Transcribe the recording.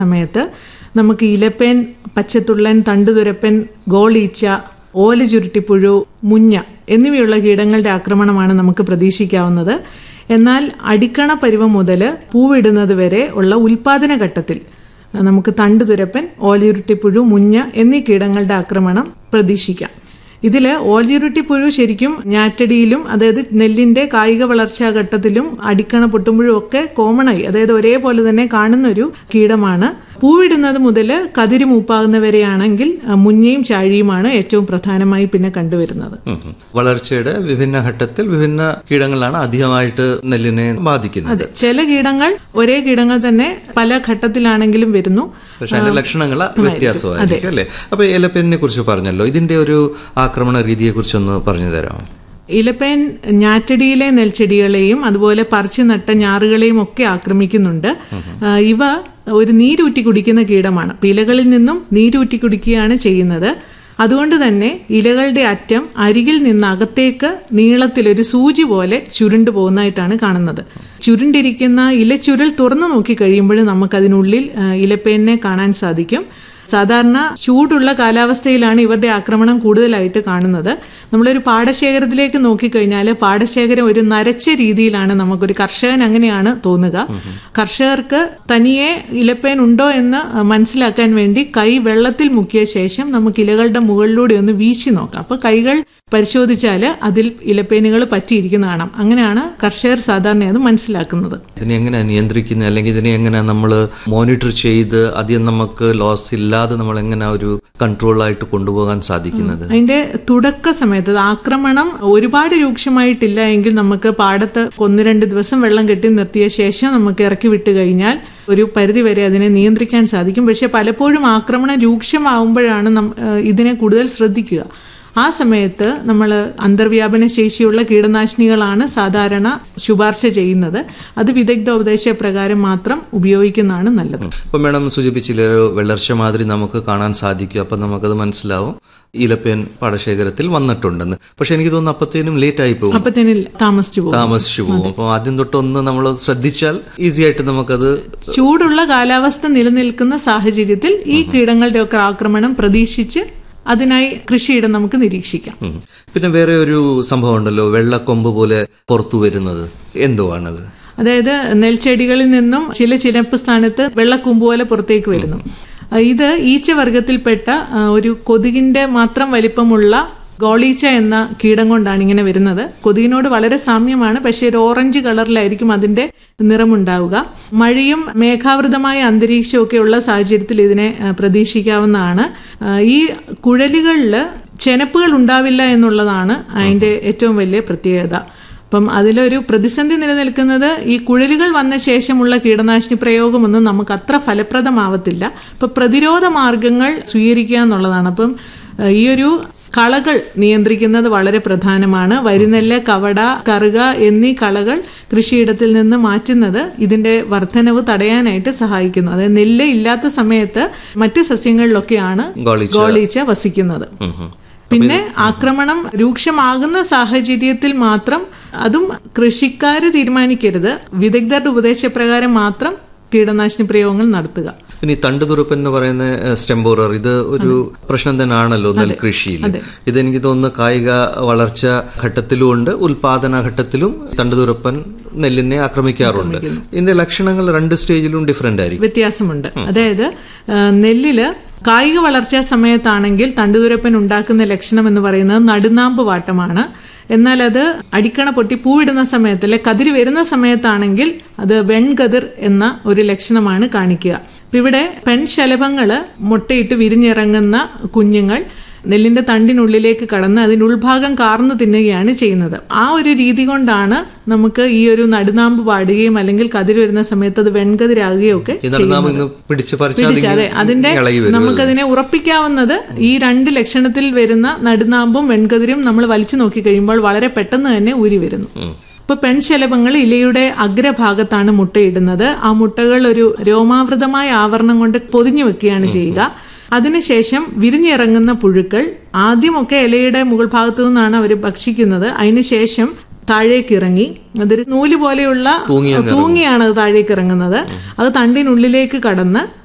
സമയത്ത് നമുക്ക് ഇലപ്പേൻ പച്ചത്തുള്ളൻ തണ്ടുതുരപ്പൻ ഗോളീച്ച ഓല ചുരുട്ടിപ്പുഴു മുഞ്ഞ എന്നിവയുള്ള കീടങ്ങളുടെ ആക്രമണമാണ് നമുക്ക് പ്രതീക്ഷിക്കാവുന്നത് എന്നാൽ അടിക്കണ പരുവം മുതൽ പൂവിടുന്നത് വരെ ഉള്ള ഉൽപാദന ഘട്ടത്തിൽ നമുക്ക് തണ്ടുതുരപ്പൻ ഓലയുരുട്ടിപ്പുഴു മുഞ്ഞ എന്നീ കീടങ്ങളുടെ ആക്രമണം പ്രതീക്ഷിക്കാം ഇതിൽ ഓൽജിരുട്ടിപ്പുഴു ശരിക്കും ഞാറ്റടിയിലും അതായത് നെല്ലിന്റെ കായിക വളർച്ചാ ഘട്ടത്തിലും അടിക്കണ പൊട്ടുമ്പുഴും ഒക്കെ കോമൺ ആയി അതായത് ഒരേപോലെ തന്നെ കാണുന്ന ഒരു കീടമാണ് പൂവിടുന്നത് മുതൽ കതിരി മൂപ്പാകുന്നവരെയാണെങ്കിൽ മുഞ്ഞയും ചാഴിയുമാണ് ഏറ്റവും പ്രധാനമായി പിന്നെ കണ്ടുവരുന്നത് ഉം ഉം. വളർച്ചയുടെ വിഭിന്ന ഘട്ടത്തിൽ വിഭിന്ന കീടങ്ങളാണ് അധികമായിട്ട് നെല്ലിനെ ബാധിക്കുന്നത് അതെ ചില കീടങ്ങൾ ഒരേ കീടങ്ങൾ തന്നെ പല ഘട്ടത്തിലാണെങ്കിലും വരുന്നു പക്ഷെ അതിന്റെ ലക്ഷണങ്ങൾ വ്യത്യാസമായിരിക്കും അല്ലേ അപ്പൊ ഇലപ്പേനിനെ കുറിച്ച് പറഞ്ഞല്ലോ ഇതിന്റെ ഒരു ആക്രമണ രീതിയെ കുറിച്ചൊന്ന് പറഞ്ഞു തരാമോ ഇലപ്പേൻ ഞാറ്റടിയിലെ നെൽച്ചെടികളെയും അതുപോലെ പറിച്ചു നട്ട ഞാറുകളെയും ഒക്കെ ആക്രമിക്കുന്നുണ്ട് ആ, ഇവ ഒരു നീരൂറ്റി കുടിക്കുന്ന കീടമാണ് അപ്പൊ ഇലകളിൽ നിന്നും നീരൂറ്റി കുടിക്കുകയാണ് ചെയ്യുന്നത് അതുകൊണ്ട് തന്നെ ഇലകളുടെ അറ്റം അരികിൽ നിന്ന് അകത്തേക്ക് നീളത്തിലൊരു സൂചി പോലെ ചുരുണ്ടു പോകുന്നതായിട്ടാണ് കാണുന്നത് ചുരുണ്ടിരിക്കുന്ന ഇലച്ചുരുൾ തുറന്നു നോക്കി കഴിയുമ്പോൾ നമുക്കതിനുള്ളിൽ ആ, ഇലപ്പേനെ കാണാൻ സാധിക്കും സാധാരണ ചൂടുള്ള കാലാവസ്ഥയിലാണ് ഇവരുടെ ആക്രമണം കൂടുതലായിട്ട് കാണുന്നത് നമ്മളൊരു പാടശേഖരത്തിലേക്ക് നോക്കിക്കഴിഞ്ഞാൽ പാടശേഖരം ഒരു നരച്ച രീതിയിലാണ് നമുക്കൊരു കർഷകൻ അങ്ങനെയാണ് തോന്നുക കർഷകർക്ക് തനിയെ ഇലപ്പേൻ ഉണ്ടോ എന്ന് മനസ്സിലാക്കാൻ വേണ്ടി കൈ വെള്ളത്തിൽ മുക്കിയ ശേഷം നമുക്ക് ഇലകളുടെ മുകളിലൂടെ ഒന്ന് വീശി നോക്കാം അപ്പൊ കൈകൾ പരിശോധിച്ചാൽ അതിൽ ഇലപ്പേനുകൾ പറ്റിയിരിക്കുന്ന കാണാം അങ്ങനെയാണ് കർഷകർ സാധാരണ അത് മനസ്സിലാക്കുന്നത് ഇതിനെ എങ്ങനെയാ നിയന്ത്രിക്കുന്നത് അല്ലെങ്കിൽ ഇതിനെ എങ്ങനെയാ നമ്മൾ മോണിറ്റർ ചെയ്ത് അധികം നമുക്ക് ലോസ് ഇല്ലാതെ നമ്മൾ എങ്ങനെ ഒരു കൺട്രോൾ ആയിട്ട് കൊണ്ടുപോകാൻ സാധിക്കുന്നത് അതിന്റെ തുടക്ക സമയത്ത് അത് ആക്രമണം ഒരുപാട് രൂക്ഷമായിട്ടില്ല എങ്കിൽ നമുക്ക് പാടത്ത് ഒന്ന് രണ്ട് ദിവസം വെള്ളം കെട്ടി നിർത്തിയ ശേഷം നമുക്ക് ഇറക്കി വിട്ട് കഴിഞ്ഞാൽ ഒരു പരിധി വരെ അതിനെ നിയന്ത്രിക്കാൻ സാധിക്കും പക്ഷെ പലപ്പോഴും ആക്രമണം രൂക്ഷമാവുമ്പോഴാണ് നം- ഏഹ് ഇതിനെ കൂടുതൽ ശ്രദ്ധിക്കുക ആ സമയത്ത് നമ്മൾ അന്തർവ്യാപന ശേഷിയുള്ള കീടനാശിനികളാണ് സാധാരണ ശുപാർശ ചെയ്യുന്നത് അത് വിദഗ്ധോപദേശ പ്രകാരം മാത്രം ഉപയോഗിക്കുന്നതാണ് നല്ലത് ഇപ്പൊ മേഡം സൂചിപ്പിച്ചില്ല ഒരു വെള്ളർച്ച മാതിരി നമുക്ക് കാണാൻ സാധിക്കും അപ്പൊ നമുക്കത് മനസ്സിലാവും ഇലപ്പേൻ പാടശേഖരത്തിൽ വന്നിട്ടുണ്ടെന്ന് പക്ഷെ എനിക്ക് തോന്നുന്നു അപ്പത്തേനും ലേറ്റ് ആയി പോകും അപ്പൊ തന്നെ താമസിച്ചു പോകും താമസിച്ചു പോകും അപ്പൊ ആദ്യം തൊട്ടൊന്ന് നമ്മൾ ശ്രദ്ധിച്ചാൽ ഈസി ആയിട്ട് നമുക്കത് ചൂടുള്ള കാലാവസ്ഥ നിലനിൽക്കുന്ന സാഹചര്യത്തിൽ ഈ കീടങ്ങളുടെ ഒക്കെ ആക്രമണം പ്രതീക്ഷിച്ച് അതിനായി കൃഷിയിടം നമുക്ക് നിരീക്ഷിക്കാം ഉം. പിന്നെ വേറെ ഒരു സംഭവം ഉണ്ടല്ലോ വെള്ളക്കൊമ്പ് പോലെ പുറത്തു വരുന്നത് എന്തുവാണത് അതായത് നെൽച്ചെടികളിൽ നിന്നും ചില ചിലപ്പ് സ്ഥാനത്ത് വെള്ളക്കുമ്പ് പോലെ പുറത്തേക്ക് വരുന്നു ആ, ഇത് ഈച്ചവർഗത്തിൽപ്പെട്ട ആ, ഒരു കൊതുകിന്റെ മാത്രം വലിപ്പമുള്ള ഗോളീച്ച എന്ന കീടം കൊണ്ടാണ് ഇങ്ങനെ വരുന്നത് കൊതുകിനോട് വളരെ സാമ്യമാണ് പക്ഷേ ഒരു ഓറഞ്ച് കളറിലായിരിക്കും അതിന്റെ നിറമുണ്ടാവുക മഴയും മേഘാവൃതമായ അന്തരീക്ഷവും ഒക്കെ ഉള്ള സാഹചര്യത്തിൽ ഇതിനെ ആ, പ്രതീക്ഷിക്കാവുന്നതാണ് ആ, ഈ കുഴലുകളിൽ ചെനപ്പുകൾ ഉണ്ടാവില്ല എന്നുള്ളതാണ് അതിന്റെ ഏറ്റവും വലിയ പ്രത്യേകത അപ്പം അതിലൊരു പ്രതിസന്ധി നിലനിൽക്കുന്നത് ഈ കുഴലുകൾ വന്ന ശേഷമുള്ള കീടനാശിനി പ്രയോഗമൊന്നും നമുക്ക് അത്ര ഫലപ്രദമാവത്തില്ല അപ്പൊ പ്രതിരോധ മാർഗങ്ങൾ സ്വീകരിക്കുക എന്നുള്ളതാണ് അപ്പം ഏഹ്, ഈ ഒരു കളകൾ നിയന്ത്രിക്കുന്നത് വളരെ പ്രധാനമാണ് വരിനെല്ല് കവട കറുക എന്നീ കളകൾ കൃഷിയിടത്തിൽ നിന്ന് മാറ്റുന്നത് ഇതിന്റെ വർധനവ് തടയാനായിട്ട് സഹായിക്കുന്നു അതായത് നെല്ല് ഇല്ലാത്ത സമയത്ത് മറ്റ് സസ്യങ്ങളിലൊക്കെയാണ് ഗോളിച്ച. ഗോളീച്ച വസിക്കുന്നത് ഉം ഉം. പിന്നെ ആക്രമണം രൂക്ഷമാകുന്ന സാഹചര്യത്തിൽ മാത്രം അതും കൃഷിക്കാര് തീരുമാനിക്കരുത് വിദഗ്ധരുടെ ഉപദേശപ്രകാരം മാത്രം കീടനാശിനി പ്രയോഗങ്ങൾ നടത്തുക പിന്നെ ഈ തണ്ടുതുറുപ്പ് എന്ന് പറയുന്ന സ്റ്റെമ്പോറർ ഇത് ഒരു പ്രശ്നം തന്നെയാണല്ലോ നെൽകൃഷിയിൽ ഇതെനിക്ക് തോന്നുന്നു കായിക വളർച്ച ഘട്ടത്തിലും ഉണ്ട് ഉൽപാദന ഘട്ടത്തിലും തണ്ടുതുറപ്പൻ നെല്ലിനെ ആക്രമിക്കാറുണ്ട് ഇതിന്റെ ലക്ഷണങ്ങൾ രണ്ട് സ്റ്റേജിലും ഡിഫറെന്റ് ആയിരിക്കും വ്യത്യാസമുണ്ട് അതായത് ആ, നെല്ലില് കായിക വളർച്ചാ സമയത്താണെങ്കിൽ തണ്ടുതുരപ്പൻ ഉണ്ടാക്കുന്ന ലക്ഷണം എന്ന് പറയുന്നത് നടുനാമ്പ് വാട്ടമാണ് എന്നാൽ അത് അടിക്കണ പൊട്ടി പൂവിടുന്ന സമയത്ത് അല്ലെ കതിര് വരുന്ന സമയത്താണെങ്കിൽ അത് വെൺകതിർ എന്ന ഒരു ലക്ഷണമാണ് കാണിക്കുക അപ്പൊ ഇവിടെ പെൺശലഭങ്ങള് മുട്ടയിട്ട് വിരിഞ്ഞിറങ്ങുന്ന കുഞ്ഞുങ്ങൾ നെല്ലിന്റെ തണ്ടിനുള്ളിലേക്ക് കടന്ന് അതിന്റെ ഉൾഭാഗം കാർന്നു തിന്നുകയാണ് ചെയ്യുന്നത് ആ ഒരു രീതി കൊണ്ടാണ് നമുക്ക് ഈ ഒരു നടുനാമ്പ് പാടുകയും അല്ലെങ്കിൽ കതിര് വരുന്ന സമയത്ത് അത് വെൺകതിരാകുകയും ഒക്കെ ഈ നടനാമ ഇന്ന് പിടിച്ച് പറിച്ചാൽ പിടിച്ച് അതെ അതിന്റെ ഇളകി വരും നമുക്കതിനെ ഉറപ്പിക്കാവുന്നത് ഈ രണ്ട് ലക്ഷണത്തിൽ വരുന്ന നടുനാമ്പും വെൺകതിരും നമ്മൾ വലിച്ചു നോക്കി കഴിയുമ്പോൾ വളരെ പെട്ടെന്ന് തന്നെ ഊരി വരുന്നു ഇപ്പൊ പെൺശലഭങ്ങൾ ഇലയുടെ അഗ്രഭാഗത്താണ് മുട്ടയിടുന്നത് ആ മുട്ടകൾ ഒരു രോമാവൃതമായ ആവരണം കൊണ്ട് പൊതിഞ്ഞു വെക്കുകയാണ് ചെയ്യുക അതിനുശേഷം വിരിഞ്ഞിറങ്ങുന്ന പുഴുക്കൾ ആദ്യമൊക്കെ ഇലയുടെ മുകൾ ഭാഗത്തു നിന്നാണ് അവർ ഭക്ഷിക്കുന്നത് അതിനുശേഷം താഴേക്ക് ഇറങ്ങി അതൊരു നൂല് പോലെയുള്ള തൂങ്ങിയാണ് അത് താഴേക്ക് ഇറങ്ങുന്നത് അത് തണ്ടിനുള്ളിലേക്ക് കടന്ന്